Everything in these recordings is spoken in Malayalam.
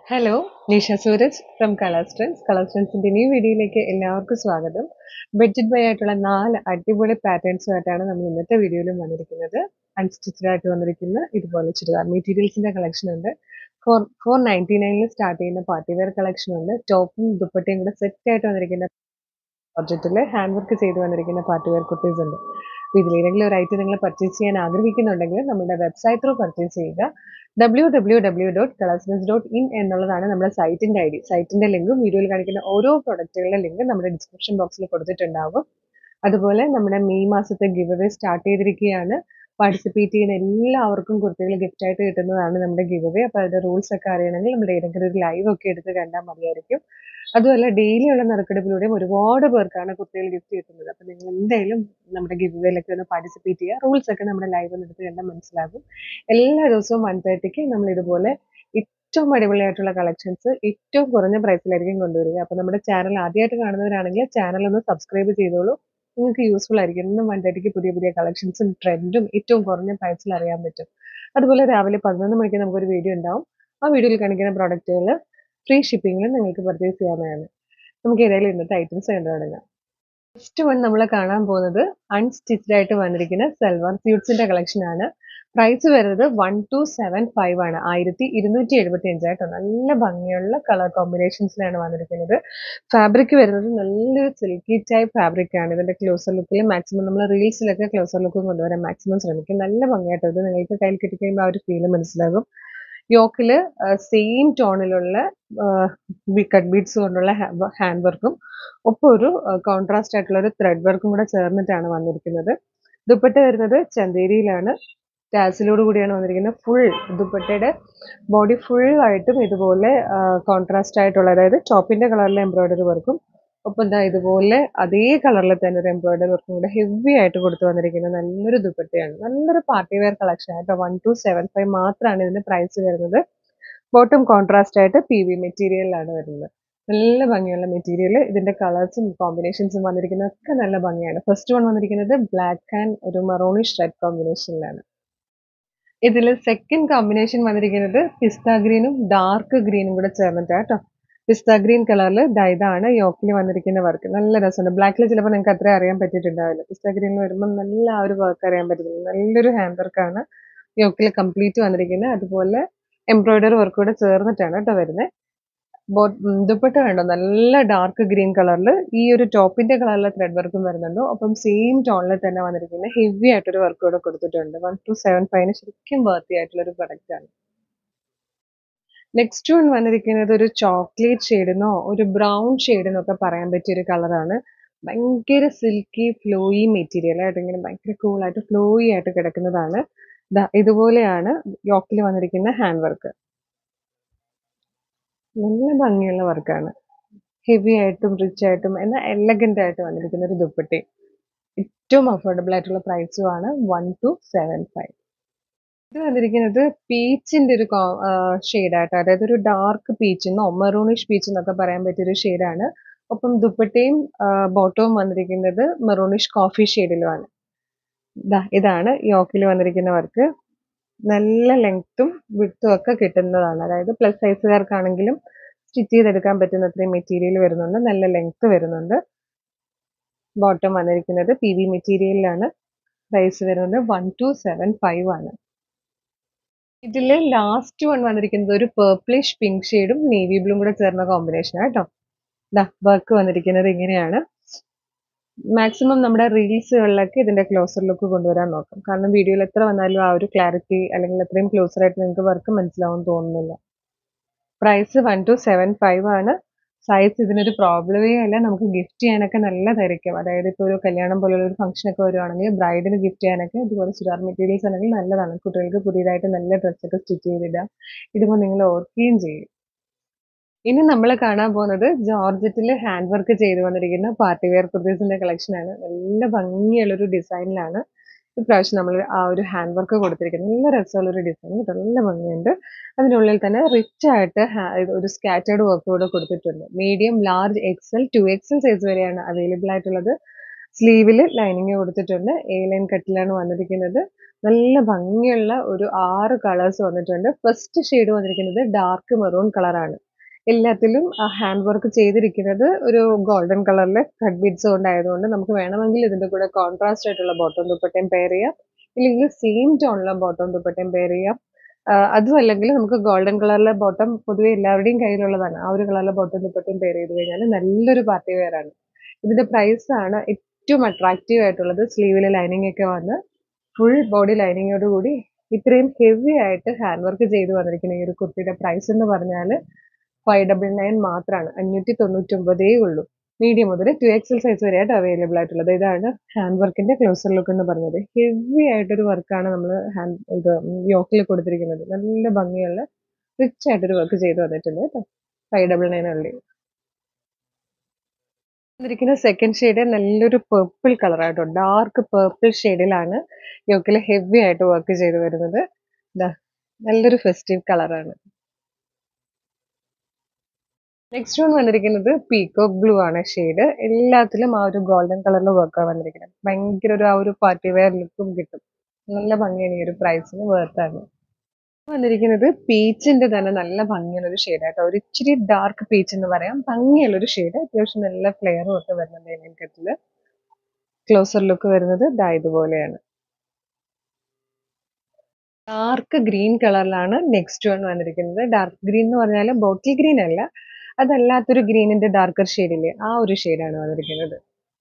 hello Nisha Sooraj from Colour Strands കളർ സ്ട്രെൻസിന്റെ ഈ വീഡിയോയിലേക്ക് എല്ലാവർക്കും സ്വാഗതം ബഡ്ജറ്റ് ബൈ ആയിട്ടുള്ള നാല് അടിപൊളി പാറ്റേൺസുമായിട്ടാണ് നമ്മൾ ഇന്നത്തെ വീഡിയോയിലും വന്നിരിക്കുന്നത് അൺസ്റ്റിച്ചഡ് ആയിട്ട് വന്നിരിക്കുന്ന ഇതുപോലെ ചുരിദാർ മെറ്റീരിയൽസിന്റെ കളക്ഷൻ ഉണ്ട് ഫോർ ഫോർ നയൻറ്റി നയനിൽ സ്റ്റാർട്ട് ചെയ്യുന്ന പാർട്ടി വെയർ കളക്ഷൻ ഉണ്ട് ടോപ്പും ദുപ്പട്ടയും കൂടെ സെറ്റ് ആയിട്ട് വന്നിരിക്കുന്ന ബഡ്ജറ്റിൽ ഹാൻഡ് വർക്ക് ചെയ്ത് വന്നിരിക്കുന്ന പാർട്ടി വെയർ കുർത്തീസ് ഉണ്ട് അപ്പോൾ ഇതിലേതെങ്കിലും ഒരു ഐറ്റം നിങ്ങൾ പർച്ചേസ് ചെയ്യാൻ ആഗ്രഹിക്കുന്നുണ്ടെങ്കിൽ നമ്മുടെ വെബ്സൈറ്റ് ത്രൂ പർച്ചേസ് ചെയ്യുക ഡബ്ല്യൂ ഡബ്ല്യൂ ഡബ്ല്യൂ ഡോട്ട് കളേഴ്സ്ബസ് ഡോട്ട് ഇൻ എന്നുള്ളതാണ് നമ്മുടെ സൈറ്റിന്റെ ഐ ഡി സൈറ്റിന്റെ ലിങ്കും വീഡിയോയിൽ കാണിക്കുന്ന ഓരോ പ്രൊഡക്റ്റുകളുടെ ലിങ്ക് നമ്മുടെ ഡിസ്ക്രിപ്ഷൻ ബോക്സിൽ കൊടുത്തിട്ടുണ്ടാവും അതുപോലെ നമ്മുടെ മെയ് മാസത്തെ ഗിവ് അവേ സ്റ്റാർട്ട് ചെയ്തിരിക്കുകയാണ് പാർട്ടിസിപ്പേറ്റ് ചെയ്യുന്ന എല്ലാവർക്കും കുർത്തികൾ ഗിഫ്റ്റ് ആയിട്ട് കിട്ടുന്നതാണ് നമ്മുടെ ഗിവ് അവേ അപ്പോൾ അതിന്റെ റൂൾസ് ഒക്കെ അറിയണമെങ്കിൽ നമ്മുടെ ഏതെങ്കിലും ഒരു ലൈവ് ഒക്കെ എടുത്ത് കണ്ടാൽ മതിയായിരിക്കും അതുമല്ല ഡെയിലി ഉള്ള നറുക്കെടുപ്പിലൂടെയും ഒരുപാട് പേർക്കാണ് കുർത്തികൾ ഗിഫ്റ്റ് കിട്ടുന്നത് അപ്പോൾ നിങ്ങൾ എന്തായാലും നമ്മുടെ ഗിവ് അവേയിലൊക്കെ ഒന്ന് പാർട്ടിസിപ്പേറ്റ് ചെയ്യുക റൂൾസ് ഒക്കെ നമ്മുടെ ലൈവ് ഒന്ന് എടുത്ത് കണ്ടാൽ മനസ്സിലാകും എല്ലാ ദിവസവും വൺ തേർട്ടിക്ക് നമ്മൾ ഇതുപോലെ ഏറ്റവും അടിപൊളിയായിട്ടുള്ള കളക്ഷൻസ് ഏറ്റവും കുറഞ്ഞ പ്രൈസിലായിരിക്കും കൊണ്ടുവരിക അപ്പോൾ നമ്മുടെ ചാനൽ ആദ്യമായിട്ട് കാണുന്നവരാണെങ്കിൽ ചാനൽ ഒന്ന് സബ്സ്ക്രൈബ് ചെയ്തോളൂ നിങ്ങൾക്ക് യൂസ്ഫുൾ ആയിരിക്കും ഇന്നും വൺ തേർട്ടിക്ക് പുതിയ പുതിയ കളക്ഷൻസും ട്രെൻഡും ഏറ്റവും കുറഞ്ഞ പ്രൈസിൽ അറിയാൻ പറ്റും അതുപോലെ രാവിലെ പതിനൊന്ന് മണിക്ക് നമുക്കൊരു വീഡിയോ ഉണ്ടാവും ആ വീഡിയോയിൽ കാണിക്കുന്ന പ്രോഡക്റ്റുകൾ ഫ്രീ ഷിപ്പിങ്ങിൽ നിങ്ങൾക്ക് പർച്ചേസ് ചെയ്യാവുന്നതാണ് നമുക്ക് ഏതായാലും ഇന്നത്തെ ഐറ്റംസ് കണ്ടു തുടങ്ങാം ഫസ്റ്റ് വൺ നമ്മൾ കാണാൻ പോകുന്നത് അൺസ്റ്റിച്ച്ഡ് ആയിട്ട് വന്നിരിക്കുന്ന സൽവാർ സ്യൂട്ട്സിന്റെ കളക്ഷൻ ആണ് പ്രൈസ് വരുന്നത് വൺ ടു സെവൻ ഫൈവ് ആണ് ആയിരത്തി ഇരുന്നൂറ്റി എഴുപത്തി അഞ്ചായിട്ടോ നല്ല ഭംഗിയുള്ള കളർ കോമ്പിനേഷൻസിലാണ് വന്നിരിക്കുന്നത് ഫാബ്രിക് വരുന്നത് നല്ലൊരു സിൽക്കി ടൈപ്പ് ഫാബ്രിക് ആണ് ഇതിന്റെ ക്ലോസർ ലുക്കിൽ മാക്സിമം നമ്മൾ റീൽസിലൊക്കെ ക്ലോസർ ലുക്കും കൊണ്ടുവരാൻ മാക്സിമം ശ്രമിക്കും നല്ല ഭംഗിയായിട്ടോ ഇത് നിങ്ങൾക്ക് കയ്യിൽ കിട്ടിക്കഴിയുമ്പോൾ ആ ഒരു ഫീല് മനസ്സിലാകും യോക്കില് സെയിം ടോണിലുള്ള കട്ട് ബീഡ്സ് കൊണ്ടുള്ള ഹാൻഡ് വർക്കും ഒപ്പം ഒരു കോൺട്രാസ്റ്റ് ആയിട്ടുള്ള ഒരു ത്രെഡ് വർക്കും കൂടെ ചേർന്നിട്ടാണ് വന്നിരിക്കുന്നത് ദുപ്പട്ട വരുന്നത് ചന്തേരിയിലാണ് ടാസിലോട് കൂടിയാണ് വന്നിരിക്കുന്നത് ഫുൾ ദുപ്പട്ടയുടെ ബോഡി ഫുൾ ആയിട്ടും ഇതുപോലെ കോൺട്രാസ്റ്റ് ആയിട്ടുള്ള അതായത് ടോപ്പിന്റെ കളറിലെ എംബ്രോയിഡറി വർക്കും ഒപ്പം എന്താ ഇതുപോലെ അതേ കളറിൽ തന്നെ ഒരു എംബ്രോയിഡറി വർക്കും കൂടെ ഹെവി ആയിട്ട് കൊടുത്തു വന്നിരിക്കുന്ന നല്ലൊരു ദുപ്പട്ടയാണ് നല്ലൊരു പാർട്ടി വെയർ കളക്ഷൻ ആയിട്ട് വൺ ടു സെവൻ ഫൈവ് മാത്രമാണ് ഇതിന്റെ പ്രൈസ് വരുന്നത് ബോട്ടം കോൺട്രാസ്റ്റ് ആയിട്ട് പി വി മെറ്റീരിയലിലാണ് വരുന്നത് നല്ല ഭംഗിയുള്ള മെറ്റീരിയൽ ഇതിന്റെ കളേഴ്സും കോമ്പിനേഷൻസും വന്നിരിക്കുന്നതൊക്കെ നല്ല ഭംഗിയാണ് ഫസ്റ്റ് വൺ വന്നിരിക്കുന്നത് ബ്ലാക്ക് ആൻഡ് ഒരു മറോണിഷ് റെഡ് കോമ്പിനേഷനിലാണ് ഇതിൽ സെക്കൻഡ് കോമ്പിനേഷൻ വന്നിരിക്കുന്നത് പിസ്ത ഗ്രീനും ഡാർക്ക് ഗ്രീനും കൂടെ ചേർന്നിട്ടാണ് കേട്ടോ പിസ്ത ഗ്രീൻ കളറിൽ ഇതാണ് യോക്കിൽ വന്നിരിക്കുന്ന വർക്ക് നല്ല രസമുണ്ട് ബ്ലാക്കിൽ ചിലപ്പോൾ നിങ്ങൾക്ക് അത്ര അറിയാൻ പറ്റിയിട്ടുണ്ടാവില്ല പിസ്ത ഗ്രീനിൽ വരുമ്പോൾ നല്ല ആ ഒരു വർക്ക് അറിയാൻ പറ്റുന്നത് നല്ലൊരു ഹാൻഡ് വർക്കാണ് യോക്കിൽ കംപ്ലീറ്റ് വന്നിരിക്കുന്നത് അതുപോലെ എംബ്രോയിഡറി വർക്ക് കൂടെ ചേർന്നിട്ടാണ് കേട്ടോ വരുന്നത് ബോ ദുപ്പട്ട കണ്ടോ നല്ല ഡാർക്ക് ഗ്രീൻ കളറിൽ ഈ ഒരു ടോപ്പിന്റെ കളറിലെ ത്രെഡ് വർക്കും വരുന്നുണ്ട് ഒപ്പം സെയിം ടോണിൽ തന്നെ വന്നിരിക്കുന്ന ഹെവി ആയിട്ടൊരു വർക്ക് കൂടെ കൊടുത്തിട്ടുണ്ട് വൺ ടു സെവൻ ഫൈവിന് ശരിക്കും വർത്തി ആയിട്ടുള്ള ഒരു പ്രൊഡക്റ്റ് ആണ് നെക്സ്റ്റ് വൺ വന്നിരിക്കുന്നത് ഒരു ചോക്ലേറ്റ് ഷെയ്ഡെന്നോ ഒരു ബ്രൗൺ ഷെയ്ഡെന്നൊക്കെ പറയാൻ പറ്റിയ ഒരു കളറാണ് ഭയങ്കര സിൽക്കി ഫ്ലോയി മെറ്റീരിയൽ ആയിട്ട് ഇങ്ങനെ ഭയങ്കര കൂളായിട്ട് ഫ്ലോയി ആയിട്ട് കിടക്കുന്നതാണ് ഇതുപോലെയാണ് യോക്കിൽ വന്നിരിക്കുന്ന ഹാൻഡ് വർക്ക് നല്ല ഭംഗിയുള്ള വർക്കാണ് ഹെവി ആയിട്ടും റിച്ച് ആയിട്ടും എന്നാൽ എലഗന്റ് ആയിട്ട് വന്നിരിക്കുന്ന ഒരു ദുപ്പട്ടി ഏറ്റവും അഫോർഡബിൾ ആയിട്ടുള്ള പ്രൈസും ആണ് വൺ ടു സെവൻ ഫൈവ് ഇത് വന്നിരിക്കുന്നത് പീച്ചിന്റെ ഒരു ഷെയ്ഡായിട്ട് അതായത് ഒരു ഡാർക്ക് പീച്ച് എന്നോ മെറൂണിഷ് പീച്ച് എന്നൊക്കെ പറയാൻ പറ്റിയ ഒരു ഷെയ്ഡാണ് ഒപ്പം ദുപ്പട്ടയും ബോട്ടവും വന്നിരിക്കുന്നത് മെറൂണിഷ് കോഫി ഷെയ്ഡിലുമാണ് ഇതാണ് യോക്കിൽ വന്നിരിക്കുന്ന വർക്ക് നല്ല ലെങ്ത്തും വിട്ടും ഒക്കെ കിട്ടുന്നതാണ് അതായത് പ്ലസ് സൈസുകാർക്കാണെങ്കിലും സ്റ്റിച്ച് ചെയ്തെടുക്കാൻ പറ്റുന്ന അത്രയും മെറ്റീരിയൽ വരുന്നുണ്ട് നല്ല ലെങ്ത്ത് വരുന്നുണ്ട് ബോട്ടം വന്നിരിക്കുന്നത് പി വി മെറ്റീരിയലിലാണ് പ്രൈസ് വരുന്നത് വൺ ടു സെവൻ ഫൈവ് ആണ് ഇതിൽ ലാസ്റ്റ് വൺ വന്നിരിക്കുന്നത് ഒരു പേർപ്പിളിഷ് പിങ്ക് ഷെയ്ഡും നേവി ബ്ലൂം കൂടെ ചേർന്ന കോമ്പിനേഷനാണ് കേട്ടോ ഇതാ വർക്ക് വന്നിരിക്കുന്നത് ഇങ്ങനെയാണ് മാക്സിമം നമ്മുടെ റീൽസുകളിലൊക്കെ ഇതിന്റെ ക്ലോസർ ലുക്ക് കൊണ്ടുവരാൻ നോക്കാം കാരണം വീഡിയോയിൽ എത്ര വന്നാലും ആ ഒരു ക്ലാരിറ്റി അല്ലെങ്കിൽ അത്രയും ക്ലോസർ ആയിട്ട് നിങ്ങൾക്ക് വർക്ക് മനസ്സിലാവും തോന്നുന്നില്ല price one two seven five ആണ് സൈസ് ഇതിനൊരു പ്രോബ്ലമേ അല്ല നമുക്ക് ഗിഫ്റ്റ് ചെയ്യാനൊക്കെ നല്ലതായിരിക്കും അതായത് ഇപ്പോൾ ഒരു കല്യാണം പോലുള്ള ഒരു ഫംഗ്ഷൻ ഒക്കെ വരുവാണെങ്കിൽ ബ്രൈഡിന് ഗിഫ്റ്റ് ചെയ്യാനൊക്കെ ഇതുപോലെ ചുരിദാർ മെറ്റീരിയൽസ് ആണെങ്കിൽ നല്ലതാണ് കുട്ടികൾക്ക് പുതിയതായിട്ട് നല്ല ഡ്രസ്സൊക്കെ സ്റ്റിച്ച് ചെയ്തിടാം ഇടുമ്പോൾ നിങ്ങൾ ഓർക്കുകയും ചെയ്യും ഇനി നമ്മൾ കാണാൻ പോകുന്നത് ജോർജറ്റിൽ ഹാൻഡ് വർക്ക് ചെയ്തു വന്നിരിക്കുന്ന പാർട്ടി വെയർ കുർത്തീസിന്റെ കളക്ഷൻ ആണ് നല്ല ഭംഗിയുള്ള ഒരു ഡിസൈനിലാണ് ഇപ്രാവശ്യം നമ്മൾ ആ ഒരു ഹാൻഡ് വർക്ക് കൊടുത്തിരിക്കുന്നത് നല്ല രസമുള്ള ഒരു ഡിസൈൻ കേട്ടോ നല്ല ഭംഗിയുണ്ട് അതിനുള്ളിൽ തന്നെ റിച്ച് ആയിട്ട് ഒരു സ്കാറ്റേർഡ് വർക്ക് കൂടെ കൊടുത്തിട്ടുണ്ട് medium large XL two XL size വരെയാണ് അവൈലബിൾ ആയിട്ടുള്ളത് സ്ലീവിൽ ലൈനിങ് കൊടുത്തിട്ടുണ്ട് എ ലൈൻ കട്ടിലാണ് വന്നിരിക്കുന്നത് നല്ല ഭംഗിയുള്ള ഒരു ആറ് കളേഴ്സ് വന്നിട്ടുണ്ട് ഫസ്റ്റ് ഷെയ്ഡ് വന്നിരിക്കുന്നത് ഡാർക്ക് മെറൂൺ കളറാണ് എല്ലാത്തിലും ഹാൻഡ് വർക്ക് ചെയ്തിരിക്കുന്നത് ഒരു ഗോൾഡൻ കളറിലെ കട്ട് ബീഡ്സ് കൊണ്ടായതുകൊണ്ട് നമുക്ക് വേണമെങ്കിൽ ഇതിന്റെ കൂടെ കോൺട്രാസ്റ്റ് ആയിട്ടുള്ള ബോട്ടം ദുപ്പട്ടയും പെയർ ചെയ്യാം ഇല്ലെങ്കിൽ സെയിം ടോണിലുള്ള ബോട്ടം ദുപ്പട്ടയും പെയർ ചെയ്യാം അതും അല്ലെങ്കിൽ നമുക്ക് ഗോൾഡൻ കളറിലെ ബോട്ടം പൊതുവെ എല്ലാവരുടെയും കയ്യിലുള്ളതാണ് ആ ഒരു കളറിലെ ബോട്ടം ദുപ്പട്ടയും പെയർ ചെയ്ത് കഴിഞ്ഞാൽ നല്ലൊരു പാർട്ടി വെയർ ആണ് ഇതിന്റെ പ്രൈസ് ആണ് ഏറ്റവും അട്രാക്റ്റീവ് ആയിട്ടുള്ളത് സ്ലീവിൽ ലൈനിങ് ഒക്കെ വന്ന് ഫുൾ ബോഡി ലൈനിങ്ങോട് കൂടി ഇത്രയും ഹെവി ആയിട്ട് ഹാൻഡ് വർക്ക് ചെയ്ത് വന്നിരിക്കുന്ന ഈ ഒരു കുർത്തിയുടെ പ്രൈസ് എന്ന് പറഞ്ഞാൽ ഫൈവ് ഡബിൾ നയൻ മാത്രമാണ് അഞ്ഞൂറ്റി തൊണ്ണൂറ്റി ഒമ്പതേ ഉള്ളൂ മീഡിയം മുതൽ ടു എക്സൽ സൈസ് വരെയായിട്ട് അവൈലബിൾ ആയിട്ടുള്ളത് ഇതാണ് ഹാൻഡ് വർക്കിന്റെ ക്ലോസർ ലുക്ക് എന്ന് പറഞ്ഞത് ഹെവി ആയിട്ടൊരു വർക്കാണ് നമ്മൾ ഹാൻഡ് ഇത് യോക്കിൽ കൊടുത്തിരിക്കുന്നത് നല്ല ഭംഗിയുള്ള റിച്ച് ആയിട്ടൊരു വർക്ക് ചെയ്ത് വന്നിട്ടുണ്ട് കേട്ടോ ഫൈവ് ഡബിൾ നയൻ ഉള്ളി വന്നിരിക്കുന്ന സെക്കൻഡ് ഷെയ്ഡ് നല്ലൊരു പേർപ്പിൾ കളറായിട്ടോ ഡാർക്ക് പേർപ്പിൾ ഷെയ്ഡിലാണ് യോക്കിൽ ഹെവി ആയിട്ട് വർക്ക് ചെയ്ത് വരുന്നത് നല്ലൊരു ഫെസ്റ്റീവ് കളറാണ് നെക്സ്റ്റ് വൺ വന്നിരിക്കുന്നത് പീക്കോ ബ്ലൂ ആണ് ഷെയ്ഡ് എല്ലാത്തിലും ആ ഒരു ഗോൾഡൻ കളറിൽ വർക്കാണ് വന്നിരിക്കുന്നത് ഭയങ്കര ഒരു ആ ഒരു പാർട്ടി വെയർ ലുക്കും കിട്ടും നല്ല ഭംഗിയാണ് ഈ ഒരു പ്രൈസിന് വേർത്താണ് വന്നിരിക്കുന്നത് പീച്ചിന്റെ തന്നെ നല്ല ഭംഗിയുള്ള ഒരു ഷെയ്ഡ് ആട്ടോ ഒരു ഇച്ചിരി ഡാർക്ക് പീച്ച് എന്ന് പറയാം ഭംഗിയുള്ള ഒരു ഷെയ്ഡ് അത്യാവശ്യം നല്ല ഫ്ലെയറും ഒക്കെ വരുന്നുണ്ട് ഇന്ത്യൻ കട്ടില് ക്ലോസർ ലുക്ക് വരുന്നത് ദാ ഇതുപോലെയാണ് ഡാർക്ക് ഗ്രീൻ കളറിലാണ് നെക്സ്റ്റ് വൺ വന്നിരിക്കുന്നത് ഡാർക്ക് ഗ്രീൻ എന്ന് പറഞ്ഞാൽ ബോട്ടിൽ ഗ്രീൻ അല്ല അതല്ലാത്തൊരു ഗ്രീനിന്റെ ഡാർക്കർ ഷെയ്ഡില്ലേ ആ ഒരു ഷെയ്ഡാണ് വന്നിരിക്കുന്നത്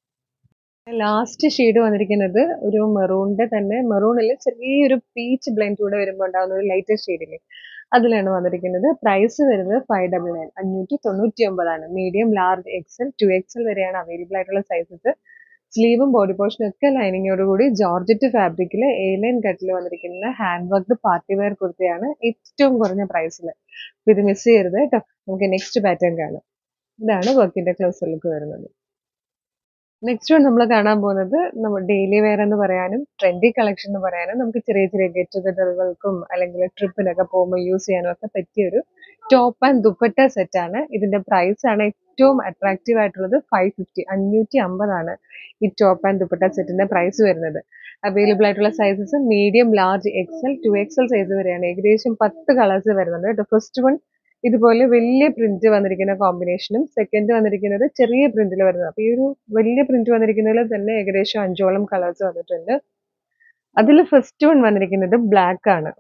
ലാസ്റ്റ് ഷെയ്ഡ് വന്നിരിക്കുന്നത് ഒരു മെറൂണിന്റെ തന്നെ മെറൂണിൽ ചെറിയൊരു പീച്ച് ബ്ലെൻഡ് കൂടെ വരുമ്പോൾ ഉണ്ടാകുന്ന ഒരു ലൈറ്റർ ഷെയ്ഡില്ലേ അതിലാണ് വന്നിരിക്കുന്നത് പ്രൈസ് വരുന്നത് ഫൈവ് ഡബിൾ നയൻ അഞ്ഞൂറ്റി തൊണ്ണൂറ്റി ഒമ്പതാണ് medium large XL two XL വരെയാണ് അവൈലബിൾ ആയിട്ടുള്ള സൈസസ് സ്ലീവും ബോഡി പോർഷനും ഒക്കെ ലൈനിങ്ങോട് കൂടി ജോർജറ്റ് ഫാബ്രിക്കിൽ എ ലൈൻ കട്ടിൽ വന്നിരിക്കുന്ന ഹാൻഡ് വർക്ക് പാർട്ടി വെയർ കുർത്തിയാണ് ഏറ്റവും കുറഞ്ഞ പ്രൈസിൽ ഇത് മിസ് ചെയ്യരുത് കേട്ടോ നമുക്ക് നെക്സ്റ്റ് പാറ്റേൺ കാണാം ഇതാണ് വർക്കിന്റെ ക്ലോസർ ലുക്ക് വരുന്നത് നെക്സ്റ്റ് വൺ നമ്മൾ കാണാൻ പോകുന്നത് നമ്മൾ ഡെയിലി വെയർ എന്ന് പറയാനും ട്രെൻഡി കളക്ഷൻ എന്ന് പറയാനും നമുക്ക് ചെറിയ ചെറിയ ഗെറ്റ് ടുഗദറുകൾക്കും അല്ലെങ്കിൽ ട്രിപ്പിനൊക്കെ പോകുമ്പോൾ യൂസ് ചെയ്യാനും ഒക്കെ പറ്റിയ ഒരു ടോപ്പ് ആൻഡ് ദുപ്പട്ട സെറ്റ് ആണ് ഇതിന്റെ പ്രൈസ് ആണ് ഏറ്റവും അട്രാക്റ്റീവ് ആയിട്ടുള്ളത് ഫൈവ് ഫിഫ്റ്റി അഞ്ഞൂറ്റി അമ്പതാണ് ഈ ടോപ്പ് ആൻഡ് ദുപ്പട്ട സെറ്റിന്റെ പ്രൈസ് വരുന്നത് അവൈലബിൾ ആയിട്ടുള്ള sizes medium large XL two XL size വരെയാണ് ഏകദേശം പത്ത് കളേഴ്സ് വരുന്നുണ്ട് കേട്ടോ ഫസ്റ്റ് വൺ ഇതുപോലെ വലിയ പ്രിന്റ് വന്നിരിക്കുന്ന കോമ്പിനേഷനും സെക്കൻഡ് വന്നിരിക്കുന്നത് ചെറിയ പ്രിന്റിൽ വരുന്നത് അപ്പൊ ഈ ഒരു വലിയ പ്രിന്റ് വന്നിരിക്കുന്നതിൽ തന്നെ ഏകദേശം അഞ്ചോളം കളേഴ്സ് വന്നിട്ടുണ്ട് അതിൽ ഫസ്റ്റ് വൺ വന്നിരിക്കുന്നത് ബ്ലാക്ക് ആണ്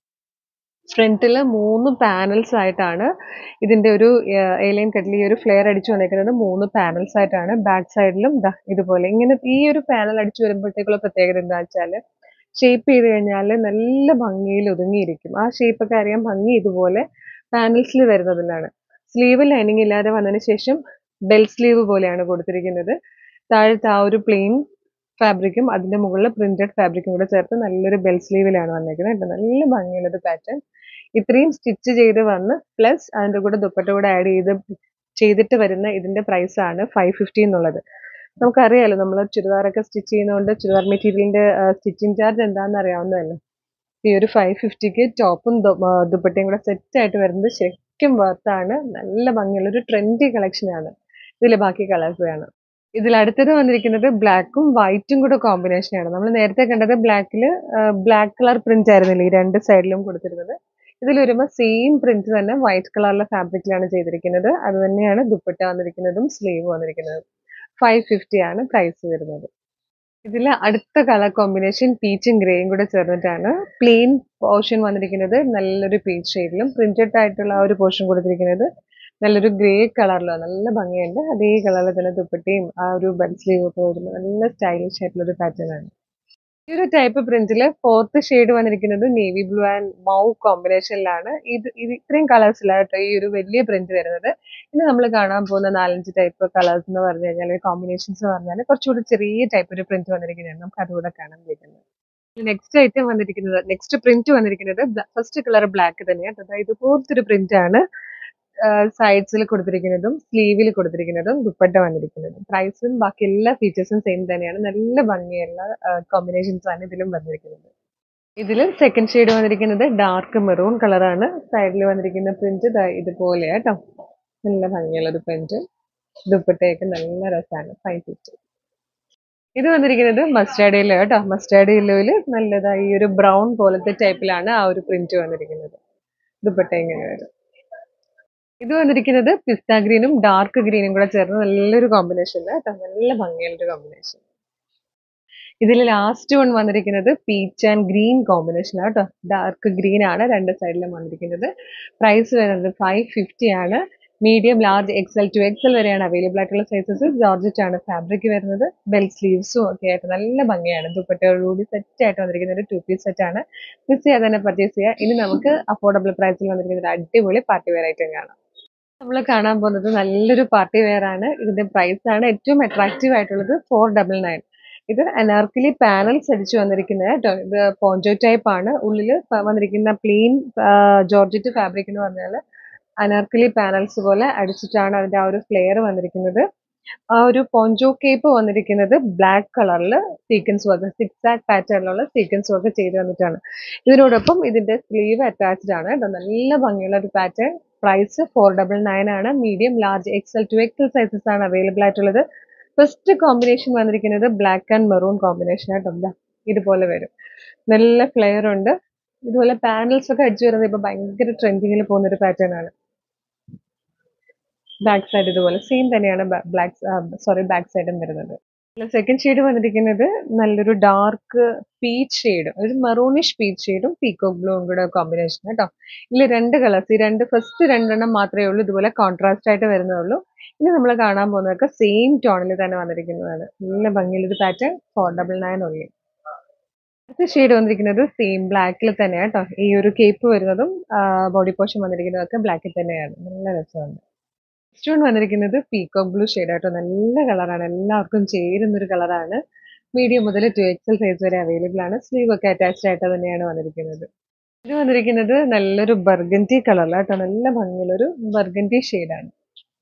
ഫ്രണ്ടിൽ മൂന്ന് പാനൽസ് ആയിട്ടാണ് ഇതിന്റെ ഒരു ഏലിയൻ കട്ടിൽ ഈ ഒരു ഫ്ലെയർ അടിച്ചു വന്നിരിക്കുന്നത് മൂന്ന് പാനൽസ് ആയിട്ടാണ് ബാക്ക് സൈഡിലും ഇതുപോലെ ഇങ്ങനെ ഈ ഒരു പാനൽ അടിച്ചു വരുമ്പോഴത്തേക്കുള്ള പ്രത്യേകത എന്താ വെച്ചാൽ ഷേപ്പ് ചെയ്ത് കഴിഞ്ഞാൽ നല്ല ഭംഗിയിൽ ഒതുങ്ങിയിരിക്കും ആ ഷേപ്പ് ഒക്കെ അറിയാൻ ഭംഗി ഇതുപോലെ പാനൽസിൽ വരുന്നതിലാണ് സ്ലീവ് ലൈനിങ് ഇല്ലാതെ വന്നതിന് ശേഷം ബെൽ സ്ലീവ് പോലെയാണ് കൊടുത്തിരിക്കുന്നത് താഴത്തെ ആ ഒരു പ്ലെയിൻ ഫാബ്രിക്കും അതിന്റെ മുകളിൽ പ്രിന്റഡ് ഫാബ്രിക്കും കൂടെ ചേർത്ത് നല്ലൊരു ബെൽ സ്ലീവിലാണ് വന്നേക്കുന്നത് കേട്ടോ നല്ല ഭംഗിയുള്ളൊരു പാറ്റേൺ ഇത്രയും സ്റ്റിച്ച് ചെയ്ത് വന്ന് പ്ലസ് അതിന്റെ കൂടെ ദുപ്പട്ട കൂടെ ആഡ് ചെയ്ത് ചെയ്തിട്ട് വരുന്ന ഇതിന്റെ പ്രൈസ് ആണ് ഫൈവ് ഫിഫ്റ്റി എന്നുള്ളത് നമുക്കറിയാലോ നമ്മൾ ചുരിദാറൊക്കെ സ്റ്റിച്ച് ചെയ്യുന്നതുകൊണ്ട് ചുരിദാർ മെറ്റീരിയലിന്റെ സ്റ്റിച്ചിങ് ചാർജ് എന്താണെന്ന് അറിയാവുന്നതല്ലോ ഈ ഒരു ഫൈവ് ഫിഫ്റ്റിക്ക് ടോപ്പും ദുപ്പട്ടയും കൂടെ സെറ്റ് ആയിട്ട് വരുന്നത് ശരിക്കും വർത്താണ് നല്ല ഭംഗിയുള്ള ഒരു ട്രെൻഡി കളക്ഷനാണ് ഇതിലെ ബാക്കി കളേഴ്സ് ആണ് ഇതിൽ അടുത്തത് വന്നിരിക്കുന്നത് ബ്ലാക്കും വൈറ്റും കൂടെ കോമ്പിനേഷൻ ആണ് നമ്മൾ നേരത്തെ കണ്ടത് ബ്ലാക്കിൽ ബ്ലാക്ക് കളർ പ്രിന്റ് ആയിരുന്നില്ല ഈ രണ്ട് സൈഡിലും കൊടുത്തിരുന്നത് ഇതിൽ വരുമ്പോൾ സെയിം പ്രിന്റ് തന്നെ വൈറ്റ് കളറിലെ ഫാബ്രിക്കിലാണ് ചെയ്തിരിക്കുന്നത് അത് തന്നെയാണ് ദുപ്പട്ട വന്നിരിക്കുന്നതും സ്ലീവ് വന്നിരിക്കുന്നതും ഫൈവ് ഫിഫ്റ്റി ആണ് പ്രൈസ് വരുന്നത് ഇതിൽ അടുത്ത കളർ കോമ്പിനേഷൻ പീച്ചും ഗ്രേയും കൂടെ ചേർന്നിട്ടാണ് പ്ലെയിൻ പോർഷൻ വന്നിരിക്കുന്നത് നല്ലൊരു പീച്ച് ഷെയ്ഡിലും പ്രിന്റഡ് ആയിട്ടുള്ള ആ ഒരു പോർഷൻ കൊടുത്തിരിക്കുന്നത് നല്ലൊരു ഗ്രേ കളറിലാണ് നല്ല ഭംഗിയുണ്ട് അതേ കളറിൽ തന്നെ ദുപ്പട്ടയും ആ ഒരു ബെൽ സ്ലീവ് ഒക്കെ വരുമ്പോൾ നല്ല സ്റ്റൈലിഷ് ആയിട്ടുള്ള ഒരു പാറ്റേൺ ആണ് ഈ ഒരു ടൈപ്പ് പ്രിന്റിൽ ഫോർത്ത് ഷെയ്ഡ് വന്നിരിക്കുന്നത് നേവി ബ്ലൂ ആൻഡ് മൗ കോമ്പിനേഷനിലാണ് ഇത് ഇത് ഇത്രയും കളേഴ്സിലാണ് കേട്ടോ ഈ ഒരു വലിയ പ്രിന്റ് വരുന്നത് ഇനി നമ്മൾ കാണാൻ പോകുന്ന നാലഞ്ച് ടൈപ്പ് കളേഴ്സ് എന്ന് പറഞ്ഞു കഴിഞ്ഞാൽ കോമ്പിനേഷൻസ് പറഞ്ഞാൽ കുറച്ചുകൂടി ചെറിയ ടൈപ്പ് ഒരു പ്രിന്റ് വന്നിരിക്കുന്നതാണ് നമുക്ക് അതുകൂടെ കാണാൻ പറ്റുന്നത് നെക്സ്റ്റ് ഐറ്റം വന്നിരിക്കുന്നത് നെക്സ്റ്റ് പ്രിന്റ് വന്നിരിക്കുന്നത് ഫസ്റ്റ് കളർ ബ്ലാക്ക് തന്നെയാണ് അതായത് ഇതുപോലത്തെ ഒരു പ്രിന്റ് ആണ് സൈഡ്സിൽ കൊടുത്തിരിക്കുന്നതും സ്ലീവിൽ കൊടുത്തിരിക്കുന്നതും ദുപ്പട്ട വന്നിരിക്കുന്നതും പ്രൈസും ബാക്കി എല്ലാ ഫീച്ചേഴ്സും സെയിം തന്നെയാണ് നല്ല ഭംഗിയുള്ള കോമ്പിനേഷൻസ് ആണ് ഇതിലും വന്നിരിക്കുന്നത് ഇതിൽ സെക്കൻഡ് ഷെയ്ഡ് വന്നിരിക്കുന്നത് ഡാർക്ക് മെറൂൺ കളറാണ് സൈഡിൽ വന്നിരിക്കുന്ന പ്രിന്റ് ഇതുപോലെയാ കേട്ടോ നല്ല ഭംഗിയുള്ള ഒരു പ്രിന്റ് ദുപ്പട്ടയൊക്കെ നല്ല രസമാണ് ഫൈവ് ഫിഫ്റ്റി ഇത് വന്നിരിക്കുന്നത് മസ്റ്റാർഡ് യെല്ലോ കേട്ടോ മസ്റ്റാർഡ് യെല്ലോയിൽ നല്ലതായി ഈ ഒരു ബ്രൗൺ പോലത്തെ ടൈപ്പിലാണ് ആ ഒരു പ്രിന്റ് വന്നിരിക്കുന്നത് ദുപ്പട്ട ഇങ്ങനെ വരും ഇത് വന്നിരിക്കുന്നത് പിസ്ത ഗ്രീനും ഡാർക്ക് ഗ്രീനും കൂടെ ചേർന്ന് നല്ലൊരു കോമ്പിനേഷൻ കേട്ടോ നല്ല ഭംഗിയുള്ളൊരു കോമ്പിനേഷൻ ഇതിൽ ലാസ്റ്റ് വൺ വന്നിരിക്കുന്നത് പീച്ച് ആൻഡ് ഗ്രീൻ കോമ്പിനേഷൻ കേട്ടോ ഡാർക്ക് ഗ്രീൻ ആണ് രണ്ട് സൈഡിലും വന്നിരിക്കുന്നത് പ്രൈസ് വരുന്നത് ഫൈവ് ഫിഫ്റ്റി ആണ് medium large XL two XL വരെയാണ് അവൈലബിൾ ആയിട്ടുള്ള സൈസസ് ജോർജറ്റ് ആണ് ഫാബ്രിക് വരുന്നത് ബെൽ സ്ലീവ്സും ഒക്കെ ആയിട്ട് നല്ല ഭംഗിയാണ് ദുപ്പട്ടയോടുകൂടി സെറ്റ് ആയിട്ട് വന്നിരിക്കുന്ന ഒരു ടു പീസ് സെറ്റ് ആണ് മിസ് ചെയ്യാതെ തന്നെ പർച്ചേസ് ചെയ്യുക ഇനി നമുക്ക് അഫോർഡബിൾ പ്രൈസിൽ വന്നിരിക്കുന്ന ഒരു അടിപൊളി പാർട്ടി വെയർ ഐറ്റം കാണാം നമ്മൾ കാണാൻ പോകുന്നത് നല്ലൊരു പാർട്ടി വെയർ ആണ് ഇതിന്റെ പ്രൈസ് ആണ് ഏറ്റവും അട്രാക്റ്റീവ് ആയിട്ടുള്ളത് ഫോർ ഡബിൾ നയൻ ഇത് അനാർക്കലി പാനൽസ് അടിച്ചു വന്നിരിക്കുന്നത് കേട്ടോ ഇത് പോഞ്ചോ ടൈപ്പ് ആണ് ഉള്ളിൽ വന്നിരിക്കുന്ന പ്ലെയിൻ ജോർജറ്റ് ഫാബ്രിക് എന്ന് പറഞ്ഞാൽ അനാർക്കലി പാനൽസ് പോലെ അടിച്ചിട്ടാണ് അതിന്റെ ആ ഒരു ഫ്ലെയർ വന്നിരിക്കുന്നത് ആ ഒരു പോഞ്ചോ കേപ്പ് വന്നിരിക്കുന്നത് ബ്ലാക്ക് കളറിൽ സീക്വൻസ് വർക്ക് സിക്സ് ആക്ക് പാറ്റേണിലുള്ള സീക്വൻസ് വർക്ക് ചെയ്ത് വന്നിട്ടാണ് ഇതിനോടൊപ്പം ഇതിന്റെ സ്ലീവ് അറ്റാച്ച്ഡ് ആണ് കേട്ടോ നല്ല ഭംഗിയുള്ള ഒരു pattern price four double nine ആണ് medium large XL two XL sizes ആണ് അവൈലബിൾ ആയിട്ടുള്ളത് ഫസ്റ്റ് കോമ്പിനേഷൻ വന്നിരിക്കുന്നത് ബ്ലാക്ക് ആൻഡ് മെറൂൺ കോമ്പിനേഷൻ ആട്ടോ എന്താ ഇതുപോലെ വരും നല്ല ഫ്ലെയർ ഉണ്ട് ഇതുപോലെ പാനൽസ് ഒക്കെ അടിച്ചു വരുന്നത് ഇപ്പൊ ഭയങ്കര ട്രെൻഡിങ്ങിൽ പോകുന്ന ഒരു പാറ്റേൺ ആണ് ബാക്ക് സൈഡ് ഇതുപോലെ സെയിം തന്നെയാണ് ബ്ലാക്ക് സോറി ബാക്ക് സൈഡും വരുന്നത് സെക്കൻഡ് ഷെയ്ഡ് വന്നിരിക്കുന്നത് നല്ലൊരു ഡാർക്ക് പീച്ച് ഷെയ്ഡ് ഒരു മെറൂണിഷ് പീച്ച് ഷെയ്ഡും പീക്കോക്ക് ബ്ലൂവും കൂടെ കോമ്പിനേഷൻ കേട്ടോ ഇതിൽ രണ്ട് കളേഴ്സ് ഈ രണ്ട് ഫസ്റ്റ് രണ്ടെണ്ണം മാത്രമേ ഉള്ളൂ ഇതുപോലെ കോൺട്രാസ്റ്റ് ആയിട്ട് വരുന്നുള്ളൂ ഇനി നമ്മൾ കാണാൻ പോകുന്നതൊക്കെ സെയിം ടോണിൽ തന്നെ വന്നിരിക്കുന്നതാണ് നല്ല ഭംഗിയുള്ളൊരു പാറ്റേൺ ഫോർ ഡബിൾ നയൻ ഉള്ളി അടുത്ത ഷെയ്ഡ് വന്നിരിക്കുന്നത് സെയിം ബ്ലാക്കിൽ തന്നെയാണ് കേട്ടോ ഈ ഒരു കേപ്പ് വരുന്നതും ബോഡി പോർഷൻ വന്നിരിക്കുന്നതൊക്കെ ബ്ലാക്കിൽ തന്നെയാണ് നല്ല രസമുണ്ട് നെക്സ്റ്റ് വൺ വന്നിരിക്കുന്നത് പീകോക്ക് ബ്ലൂ ഷെയ്ഡ് ആട്ടോ നല്ല കളറാണ് എല്ലാവർക്കും ചേരുന്ന ഒരു കളറാണ് മീഡിയം മുതൽ ടു എക്സൽ സൈസ് വരെ അവൈലബിൾ ആണ് സ്ലീവ് ഒക്കെ അറ്റാച്ച്ഡ് ആയിട്ട് തന്നെയാണ് വന്നിരിക്കുന്നത് ഇത് വന്നിരിക്കുന്നത് നല്ലൊരു ബർഗൻറ്റി കളറിലാട്ടോ നല്ല ഭംഗിയുള്ളൊരു ബർഗൻറ്റി ഷെയ്ഡാണ്